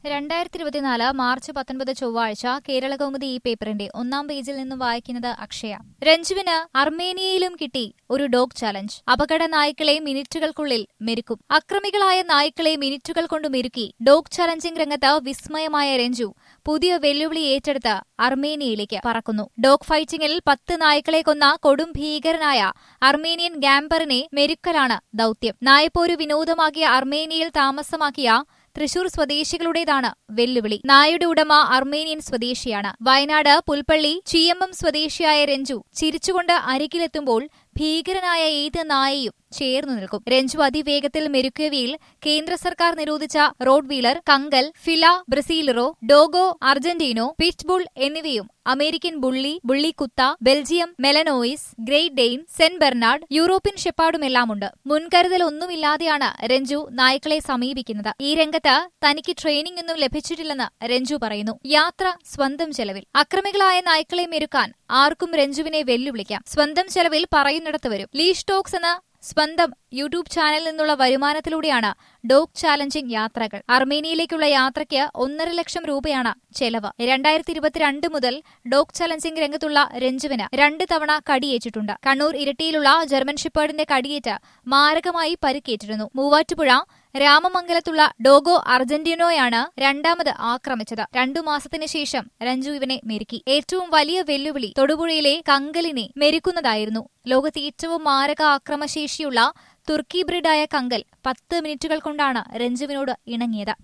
രണ്ടായിരത്തി ഇരുപത്തിനാല് മാർച്ച് പത്തൊൻപത് ചൊവ്വാഴ്ച കേരളകൗമുദി ഈ പേപ്പറിന്റെ ഒന്നാം പേജിൽ നിന്നും വായിക്കുന്നത് അക്ഷയ രഞ്ജുവിന് അർമേനിയയിലും കിട്ടി ഒരു ഡോഗ് ചാലഞ്ച് അപകട നായ്ക്കളെ മിനിറ്റുകൾക്കുള്ളിൽ മെരുക്കും അക്രമികളായ നായ്ക്കളെ മിനിറ്റുകൾ കൊണ്ട് മെരുക്കി ഡോഗ് ചാലഞ്ചിംഗ് രംഗത്ത് വിസ്മയമായ രഞ്ജു പുതിയ വെല്ലുവിളി ഏറ്റെടുത്ത് അർമേനിയയിലേക്ക് പറക്കുന്നു ഡോഗ് ഫൈറ്റിംഗിൽ പത്ത് നായ്ക്കളെ കൊന്ന കൊടും ഭീകരനായ അർമേനിയൻ ഗാംബറിനെ മെരുക്കലാണ് ദൌത്യം നായപ്പോരു വിനോദമാക്കിയ അർമേനിയയിൽ താമസമാക്കിയ തൃശൂർ സ്വദേശികളുടേതാണ് വെല്ലുവിളി നായയുടെ ഉടമ അർമേനിയൻ സ്വദേശിയാണ് വയനാട് പുൽപ്പള്ളി ചീയമ്പം സ്വദേശിയായ രഞ്ജു ചിരിച്ചുകൊണ്ട് അരികിലെത്തുമ്പോൾ ഭീകരനായ ഏത് നായയും ചേർന്നു നിൽക്കും രഞ്ജു അതിവേഗത്തിൽ മെരുക്കിയവയിൽ കേന്ദ്ര സർക്കാർ നിരോധിച്ച rottweiler Kangal Fila Brasileiro Dogo Argentino pitbull എന്നിവയും അമേരിക്കൻ ബുള്ളി ബുള്ളിക്കുത്ത Belgium Malinois great Dane Saint Bernard European ഷെപ്പാർഡുമെല്ലാമുണ്ട് മുൻകരുതൽ ഒന്നുമില്ലാതെയാണ് രഞ്ജു നായ്ക്കളെ സമീപിക്കുന്നത് ഈ രംഗത്ത് തനിക്ക് ട്രെയിനിംഗ് ഒന്നും ലഭിച്ചിട്ടില്ലെന്ന് രഞ്ജു പറയുന്നു യാത്ര സ്വന്തം ചെലവിൽ അക്രമികളായ നായ്ക്കളെ മെരുക്കാൻ ആർക്കും രഞ്ജുവിനെ വെല്ലുവിളിക്കാം സ്വന്തം ചെലവിൽ പറയുന്നിടത്ത് വരും ലീഷ് ടോക്സ് എന്ന സ്വന്തം യൂട്യൂബ് ചാനലിൽ നിന്നുള്ള വരുമാനത്തിലൂടെയാണ് ഡോഗ് ചാലഞ്ചിംഗ് യാത്രകൾ അർമേനിയയിലേക്കുള്ള യാത്രയ്ക്ക് ഒന്നര ലക്ഷം രൂപയാണ് ചെലവ് രണ്ടായിരത്തി ഇരുപത്തിരണ്ട് മുതൽ ഡോഗ് ചാലഞ്ചിംഗ് രംഗത്തുള്ള രഞ്ജുവിന് രണ്ട് തവണ കടിയേറ്റിട്ടുണ്ട് കണ്ണൂർ ഇരട്ടിയിലുള്ള ജർമ്മൻ ഷിപ്പേർഡിന്റെ കടിയേറ്റ് മാരകമായി പരിക്കേറ്റിരുന്നു മൂവാറ്റുപുഴ രാമമംഗലത്തുള്ള ഡോഗോ അർജന്റീനോയാണ് രണ്ടാമത് ആക്രമിച്ചത് രണ്ടു മാസത്തിന് ശേഷം രഞ്ജു ഇവനെ മെരുക്കി ഏറ്റവും വലിയ വെല്ലുവിളി തൊടുപുഴയിലെ കങ്കലിനെ മെരുക്കുന്നതായിരുന്നു ലോകത്തെ ഏറ്റവും മാരക ആക്രമശേഷിയുള്ള തുർക്കി ബ്രിഡായ കങ്കൽ പത്ത് മിനിറ്റുകൾ കൊണ്ടാണ് രഞ്ജുവിനോട് ഇണങ്ങിയത്